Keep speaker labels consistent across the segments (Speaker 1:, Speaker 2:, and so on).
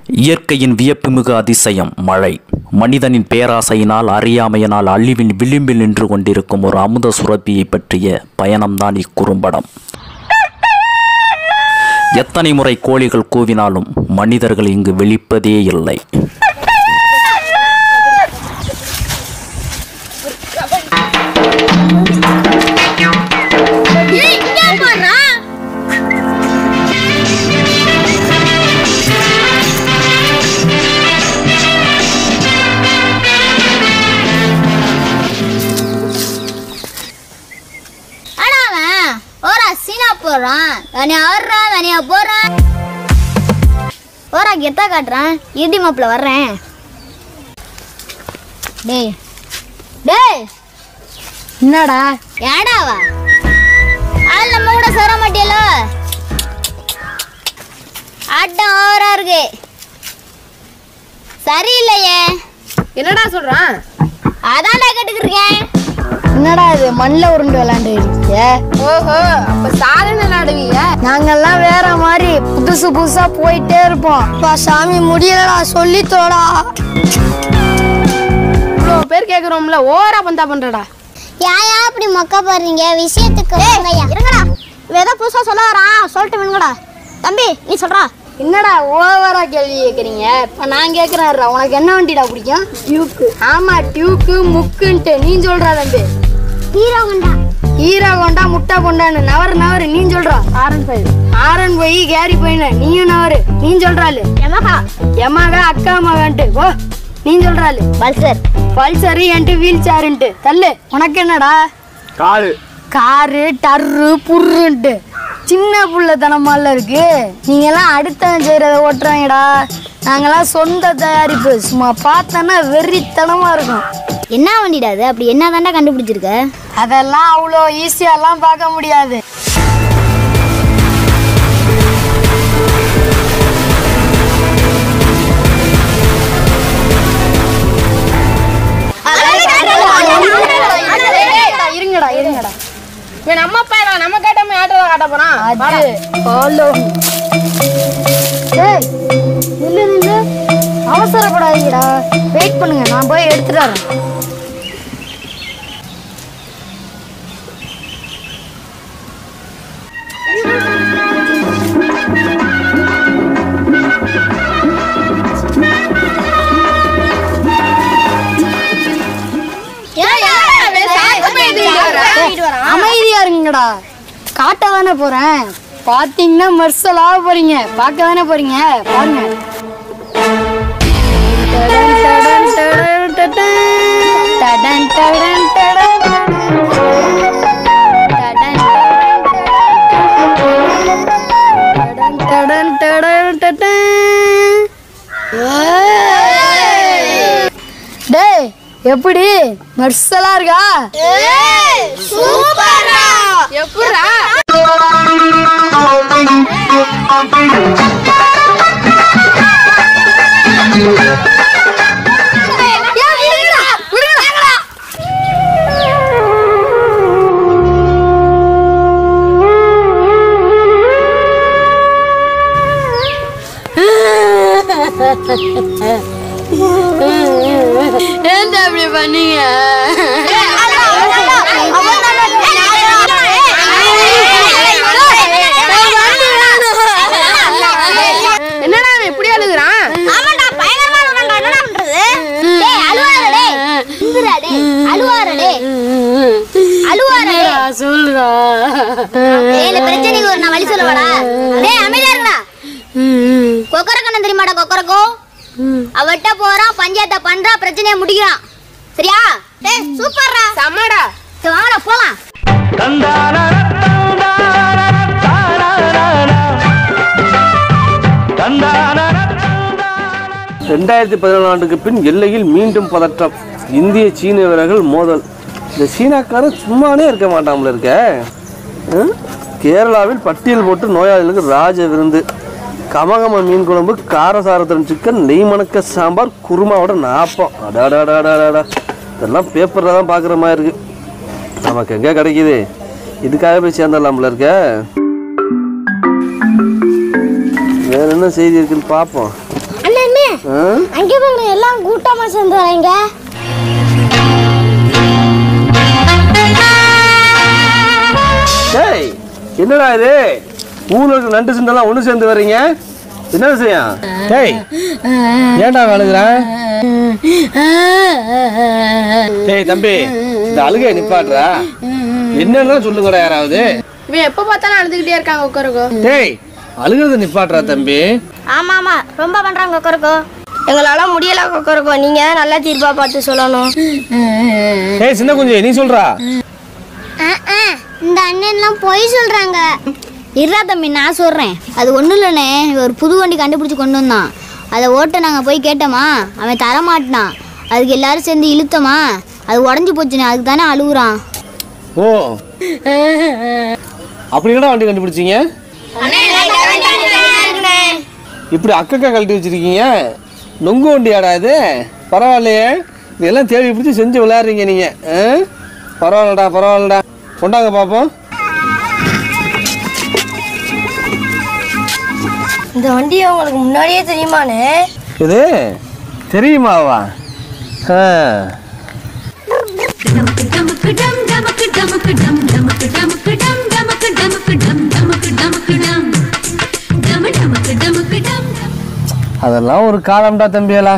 Speaker 1: இயற்கையின் வியப்புமிகு அதிசயம் மழை மனிதனின் பேராசையினால் அறியாமையினால் அழிவின் விளிம்பில் நின்று கொண்டிருக்கும் ஒரு அமுத சுரப்பியை பற்றிய பயணம்தான் இக்குறும்படம் எத்தனை முறை கோழிகள் கூவினாலும் மனிதர்கள் இங்கு விழிப்பதே இல்லை
Speaker 2: ஏய், இங்க பாருடா. அட அவன் ஓரா சீனா போடுறான் தனியா ஆடுறான் தனியா போறான் ஓரா கெத்தா காட்டுறான் இடி மாப்பிள்ள வர்றேன் டேய் டேய்
Speaker 3: என்னடா
Speaker 2: ஏடாவா ஆள் நம்ம கூட சேர மாட்டியல ஆட்டம் ஓவரா இருக்கு சரியில்லையே
Speaker 3: என்னடா சொல்றான்
Speaker 2: அதான்டா கேட்டுக்கிருக்கேன்
Speaker 3: என்னடா இது மண்ணில் உருண்டு விளையாண்டு இருக்கீங்க
Speaker 4: ஓஹோ அப்ப சாதனை விளையாடுவீங்க
Speaker 3: நாங்கெல்லாம் வேற மாதிரி புதுசு புதுசா போயிட்டே இருப்போம் அப்பா சாமி முடியலடா சொல்லி தோடா
Speaker 4: இவ்வளோ பேர் கேக்குறோம்ல ஓவரா பந்தா பண்றடா
Speaker 2: ஏயா அப்படி மொக்க போடுறீங்க விஷயத்துக்கு வாங்கய்யா. இருங்கடா ஏதோ புதுசா சொல்ல வரான் சொல்லிட்டு வேணுங்கடா தம்பி நீ சொல்றா
Speaker 3: என்னடா ஓவரா கேள்வி கேக்குறீங்க இப்ப நான் கேக்குறேன் உனக்கு என்ன வண்டிடா பிடிக்கும் டியூக்கு ஆமா டியூக்கு முக்குன்ட்டு நீ சொல்றா தம்பி
Speaker 2: ஹீரோ ஹோண்டா
Speaker 3: ஹீரோ கொண்டா முட்டை கொண்டான்னு நவரு நவரு நீ சொல்றா ஆரன் போய் ஆரன் போய் கேரி போயின நீயும் நவரு நீ சொல்றாளு
Speaker 2: எமகா
Speaker 3: எமகா அக்கா மகன்ட்டு ஓ நீ சொல்றாளு
Speaker 2: பல்சர்
Speaker 3: பல்சரு என்ட்டு வீல் சேருன்ட்டு தள்ளு உனக்கு என்னடா
Speaker 5: காரு
Speaker 3: காரு டர்ரு புர்ருன்ட்டு சின்ன புள்ளத்தனமால இருக்கு நீங்கெல்லாம் அடுத்தவன் செய்கிறத ஓட்டுறாங்கடா நாங்கெல்லாம் சொந்த தயாரிப்பு சும்மா பார்த்தோன்னா வெறித்தனமா இருக்கும்
Speaker 2: என்ன வண்டிடா அது அப்படி என்ன தாண்டா கண்டுபிடிச்சிருக்க
Speaker 3: அதெல்லாம் அவ்வளோ ஈஸியாலாம் பார்க்க முடியாது இருங்கடா இருங்கடா
Speaker 4: இவன் நம்ம பையனா நம்ம கேட்டோமே ஆட்டோ காட்ட போறான்
Speaker 3: அது ஹலோ டேய் நில்லு நில்லு அவசரப்படாதீங்கடா வெயிட் பண்ணுங்க நான் போய் எடுத்துட்டு வரேன் அமைதியா இருங்கடா காட்ட தானே போறேன் பாத்தீங்கன்னா மெர்சல் ஆக போறீங்க பார்க்க தானே போறீங்க பாருங்க டடன், டடன், டடன், டடன், டடன், டடன், டடன், டடன், டடன், டடன். ஏய். டேய் எப்படி மெர்சலா இருக்கா
Speaker 4: எப்படா
Speaker 3: ஏன்டா அப்படி பண்ணீங்க
Speaker 4: என்னடா அவன் இப்படி அழுகுறான்
Speaker 2: ஆமாண்டா பயங்கரமா இருக்கான்டா என்னடா பண்றது டேய் அழுவாத டேய் இந்துடா டேய் அழுவாத டேய் அழுவாத டேய்
Speaker 3: சொல்றா
Speaker 2: டேய் இந்த பிரச்சனைக்கு ஒரு நான் வழி சொல்லவாடா டேய் அமைதியா இருடா கொக்கரக்கண்ணன் தெரியுமாடா கொக்கரக்கோ அவட்ட போறான் பஞ்சாயத்தை பண்றா பிரச்சனையை முடிக்கிறான் சரியா டேய் சூப்பர்ரா
Speaker 4: செம்மடா
Speaker 2: சரி வாங்கடா போலாம்
Speaker 5: ரெண்டாயிரத்தி பதினேழு ஆண்டுக்கு பின் எல்லையில் மீண்டும் பதற்றம் இந்திய சீன வீரர்கள் மோதல் இந்த சீனாக்காரன் சும்மானே இருக்க மாட்டாமல இருக்க ம்? கேரளாவில் பட்டியல் போட்டு நோயாளிகளுக்கு ராஜ விருந்து கமகம மீன் குழம்பு காரசாரத்துடன் சிக்கன் நெய் மணக்க சாம்பார் குருமாவோட நாப்பம் அடாடாடாடாடா இதெல்லாம் பேப்பரில் தான் பார்க்குற மாதிரி இருக்கு நமக்கு எங்கே கிடைக்குது இதுக்காக போய் சேர்ந்துடலாம்ல இருக்க வேற என்ன செய்தி இருக்குன்னு பார்ப்போம்
Speaker 2: அண்ணே
Speaker 5: ஆ?
Speaker 3: அங்கே பாருங்க எல்லாம் கூட்டமா சேர்ந்து வரீங்க
Speaker 5: டேய் என்னடா இது ஊர்ல இருக்க நண்டு சிண்டெல்லாம் ஒன்று சேர்ந்து வர்றீங்க என்ன விஷயம் டேய் ஏன்டா அழுகுற டேய் தம்பி இந்த அழுகை நிப்பாட்றா என்னன்னா சொல்லுங்கடா யாராவது
Speaker 4: இவன் எப்ப பார்த்தாலும் அழுதுகிட்டே இருக்காங்க உட்காருக்கோ
Speaker 5: டேய் அழுகிறத நிப்பாட்றா தம்பி
Speaker 3: ஆமா ஆமா ரொம்ப பண்றாங்க கொக்கரக்கோ எங்களால முடியல கொக்கரக்கோ நீங்க நல்ல தீர்ப்பா பார்த்து சொல்லணும்
Speaker 5: டேய் சின்ன குஞ்சு நீ சொல்றா
Speaker 2: இந்த அண்ணன்லாம் பொய் சொல்றாங்க இருடா தம்பி நான் சொல்றேன் அது ஒன்றும் இல்லைண்ணே ஒரு புது வண்டி கண்டுபிடிச்சி கொண்டு வந்தான் அதை ஓட்ட நாங்கள் போய் கேட்டோமா அவன் தரமாட்டினான் அதுக்கு எல்லாரும் சேர்ந்து இழுத்தோமா அது உடஞ்சி போச்சுண்ணே அதுக்கு தானே அழுகுறான்
Speaker 5: ஓ அப்படி என்னடா வண்டி கண்டுபிடிச்சீங்க இப்படி அக்கக்கா கழட்டி வச்சிருக்கீங்க நொங்கு வண்டியாடா இது பரவாயில்லையே இதெல்லாம் தேடி பிடிச்சி செஞ்சு விளையாடுறீங்க நீங்க ஆ? பரவாயில்லடா பரவாயில்லடா கொண்டாங்க பார்ப்போம்
Speaker 3: இந்த வண்டி உங்களுக்கு முன்னாடியே தெரியுமானே
Speaker 5: இது தெரியுமாவா ஆ அதெல்லாம் ஒரு காலம்டா தம்பியலா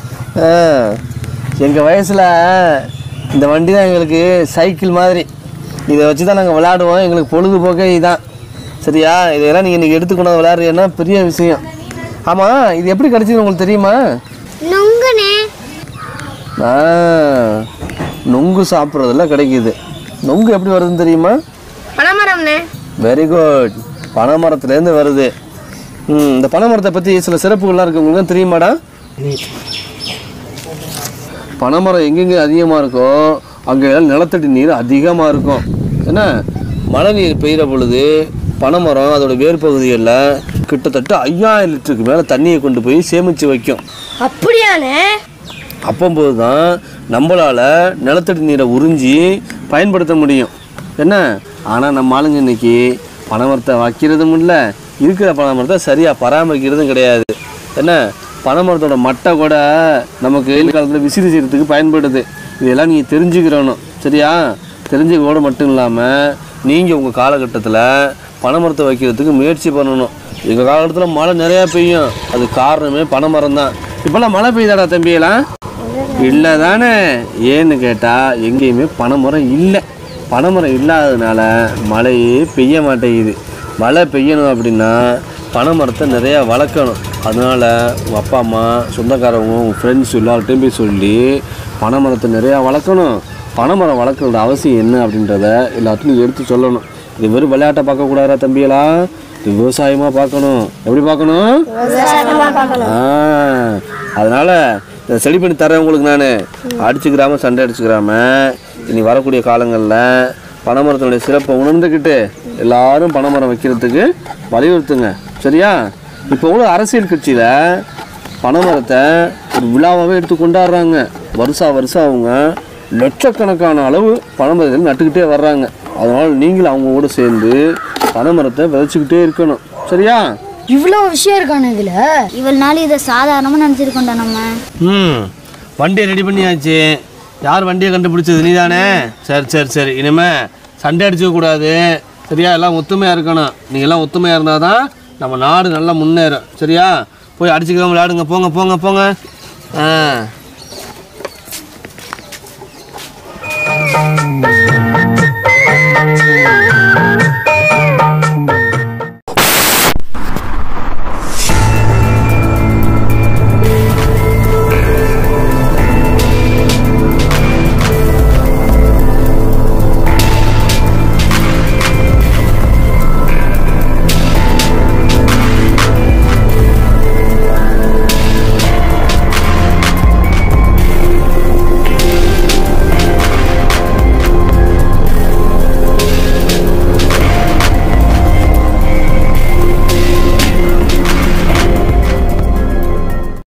Speaker 5: எங்கள் வயசில் இந்த வண்டி தான் எங்களுக்கு சைக்கிள் மாதிரி இதை வச்சு தான் நாங்கள் விளையாடுவோம் எங்களுக்கு பொழுதுபோக்கே இதுதான் சரியா இதெல்லாம் நீங்கள் இன்றைக்கி எடுத்துக்கொண்டு விளையாடுறீங்கன்னா பெரிய விஷயம் ஆமாம் இது எப்படி கிடச்சிது உங்களுக்கு தெரியுமா
Speaker 2: நொங்குண்ணே
Speaker 5: ஆ நொங்கு சாப்பிட்றதுல கிடைக்குது நொங்கு எப்படி வருதுன்னு தெரியுமா
Speaker 4: பனைமரம்னே
Speaker 5: வெரி குட் பனைமரத்துலேருந்து வருது ம் இந்த பனைமரத்தை பற்றி சில சிறப்புகள்லாம் இருக்கு உங்களுக்கு தான் தெரியுமாடா பனைமரம் எங்கெங்கே அதிகமாக இருக்கோ அங்கே நிலத்தடி நீர் அதிகமாக இருக்கும் என்ன மழை நீர் பெய்கிற பொழுது பனைமரம் அதோட வேர் பகுதிகளில் கிட்டத்தட்ட ஐயாயிரம் லிட்டருக்கு மேலே தண்ணியை கொண்டு போய் சேமித்து வைக்கும்
Speaker 3: அப்படியானே
Speaker 5: அப்பம்போது தான் நம்மளால் நிலத்தடி நீரை உறிஞ்சி பயன்படுத்த முடியும் என்ன ஆனால் நம்ம ஆளுங்க இன்னைக்கு பனைமரத்தை வைக்கிறதும் இல்லை இருக்கிற பனைமரத்தை சரியாக பராமரிக்கிறதும் கிடையாது என்ன பனைமரத்தோட மட்டை கூட நமக்கு வெயில் காலத்தில் விசிறி செய்கிறதுக்கு பயன்படுது இதெல்லாம் நீங்கள் தெரிஞ்சுக்கிறணும் சரியா தெரிஞ்சுக்கோட மட்டும் இல்லாமல் நீங்கள் உங்கள் காலகட்டத்தில் பனைமரத்தை வைக்கிறதுக்கு முயற்சி பண்ணணும் எங்கள் காலகட்டத்தில் மழை நிறையா பெய்யும் அது காரணமே பனைமரம் தான் இப்போல்லாம் மழை பெய்யுதாடா தம்பியெல்லாம் இல்லை தானே ஏன்னு கேட்டால் எங்கேயுமே பனைமரம் இல்லை பனைமரம் இல்லாததுனால மழையே பெய்ய மாட்டேங்குது மழை பெய்யணும் அப்படின்னா பனைமரத்தை நிறையா வளர்க்கணும் அதனால் உங்கள் அப்பா அம்மா சொந்தக்காரவங்க உங்கள் ஃப்ரெண்ட்ஸ் எல்லார்ட்டையும் போய் சொல்லி பனைமரத்தை நிறையா வளர்க்கணும் பனைமரம் வளர்க்குறோட அவசியம் என்ன அப்படின்றத எல்லாத்தையும் எடுத்து சொல்லணும் இது வெறும் விளையாட்டை பார்க்கக்கூடாதா தம்பிகளா இது விவசாயமாக பார்க்கணும் எப்படி பார்க்கணும் ஆ அதனால இதை சரி பண்ணி தரேன் உங்களுக்கு நான் அடிச்சுக்கிறாம சண்டை அடிச்சுக்கிறாம இனி வரக்கூடிய காலங்களில் பனைமரத்தினுடைய சிறப்பை உணர்ந்துக்கிட்டு எல்லாரும் பனைமரம் வைக்கிறதுக்கு வலியுறுத்துங்க சரியா இப்போ உள்ள அரசியல் கட்சியில் பனைமரத்தை ஒரு விழாவாகவே எடுத்து கொண்டாடுறாங்க வருஷா வருஷம் அவங்க லட்சக்கணக்கான அளவு பனைமரத்தில் நட்டுக்கிட்டே வர்றாங்க அதனால் நீங்களும் அவங்க கூட சேர்ந்து பனைமரத்தை விதைச்சிக்கிட்டே இருக்கணும் சரியா
Speaker 3: இவ்வளோ விஷயம் இருக்கானே இதுல
Speaker 2: இவ்வளவு நாள் இதை சாதாரணமாக நினச்சிருக்கோண்டா நம்ம
Speaker 5: ம் வண்டியை ரெடி பண்ணியாச்சு யார் வண்டியை கண்டுபிடிச்சது நீ தானே சரி சரி சரி இனிமே சண்டை அடிச்சுக்க கூடாது சரியா எல்லாம் ஒத்துமையாக இருக்கணும் நீங்கள் எல்லாம் ஒத்துமையாக இருந்தால் தான் நம்ம நாடு நல்லா முன்னேறும் சரியா போய் அடிச்சுக்காம விளையாடுங்க போங்க போங்க போங்க ஆ
Speaker 3: ஆ